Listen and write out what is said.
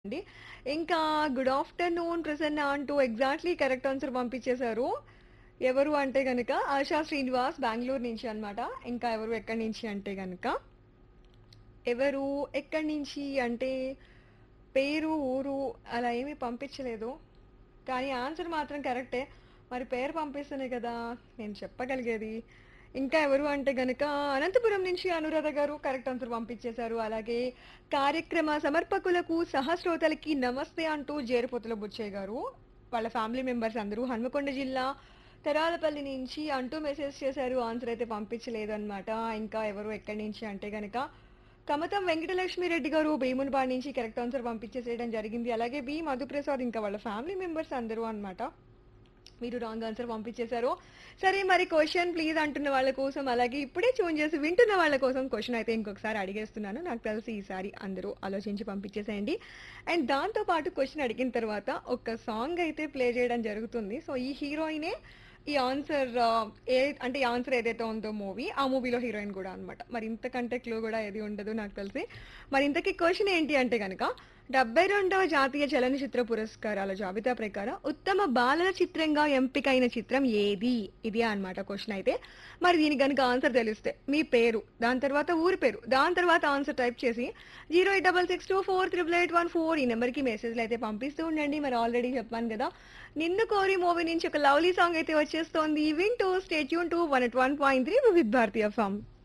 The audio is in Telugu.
అండి. ఇంకా గుడ్ ఆఫ్టర్‌నూన్ ప్రసన్న అంటూ ఎగ్జాక్ట్‌లీ కరెక్ట్ ఆన్సర్ పంపించేశారు. ఎవరు అంటే గనక ఆశా శ్రీనివాస్ బెంగుళూరు నుంచి అన్నమాట. ఇంకా ఎవరు ఎక్కడి నుంచి అంటే గనక ఎవరు ఎక్కడి నుంచి అంటే పేరు, ఊరు అలా ఏమీ పంపించలేదు. కానీ ఆన్సర్ మాత్రం కరెక్టే. మరి పేరు పంపిస్తేనే కదా నేను చెప్పగలిగేది. ఇంకా ఎవరు అంటే గనక అనంతపురం నుంచి అనురాధ గారు కరెక్ట్ ఆన్సర్ పంపించేశారు. అలాగే కార్యక్రమ సమర్పకులకు, సహస్రోతలకి నమస్తే అంటూ జేరుపోతుల బుచ్చయ్య గారు, వాళ్ళ ఫ్యామిలీ మెంబర్స్ అందరూ హన్మకొండ జిల్లా తరాలపల్లి నుంచి అంటూ మెసేజ్ చేశారు. ఆన్సర్ అయితే పంపించలేదన్నమాట. ఇంకా ఎవరు ఎక్కడి నుంచి అంటే గనక కమతం వెంకటలక్ష్మి రెడ్డి గారు భీమునిపాడు నుంచి కరెక్ట్ ఆన్సర్ పంపించేసేయడం జరిగింది. అలాగే బి మధుప్రసాద్ ఇంకా వాళ్ళ ఫ్యామిలీ మెంబర్స్ అందరూ అన్నమాట. మీరు రాంగ్ ఆన్సర్ పంపించేశారు. సరే మరి క్వెషన్ ప్లీజ్ అంటున్న వాళ్ళ కోసం అలాగే ఇప్పుడే ట్యూన్ చేసి వింటున్న వాళ్ళ కోసం క్వెషన్ అయితే ఇంకొకసారి అడిగేస్తున్నాను. నాకు తెలిసి ఈసారి అందరూ ఆలోచించి పంపించేసేయండి. అండ్ దాంతో పాటు క్వెషన్ అడిగిన తర్వాత ఒక సాంగ్ అయితే ప్లే చేయడం జరుగుతుంది. సో ఈ హీరోయినే ఈ ఆన్సర్ ఏ అంటే ఈ ఆన్సర్ ఏదైతే ఉందో మూవీ ఆ మూవీలో హీరోయిన్ కూడా అన్నమాట. మరి ఇంతకంటే క్లూ కూడా ఏది ఉండదు నాకు తెలిసి. మరి ఇంతకీ క్వెషన్ ఏంటి అంటే గనక 72వ జాతీయ చలనచిత్ర పురస్కారాల జాబితా ప్రకారం ఉత్తమ బాలల చిత్రంగా ఎంపికైన చిత్రం ఏది? ఇదే అన్నమాట క్వెషన్ అయితే. మరి దీనికి గనుక ఆన్సర్ తెలిస్తే మీ పేరు, దాని తర్వాత ఊరి పేరు, దాని తర్వాత ఆన్సర్ టైప్ చేసి 08662438814 ఈ నెంబర్‌కి మెసేజ్‌లు అయితే పంపిస్తూ ఉండండి. మరి ఆల్రెడీ చెప్పాను కదా! నిన్ను కోరి మూవీ నుంచి ఒక లవ్లీ సాంగ్ అయితే వచ్చేస్తోంది. వింటూ stay tune to 101.3 Vividh Bharati FM.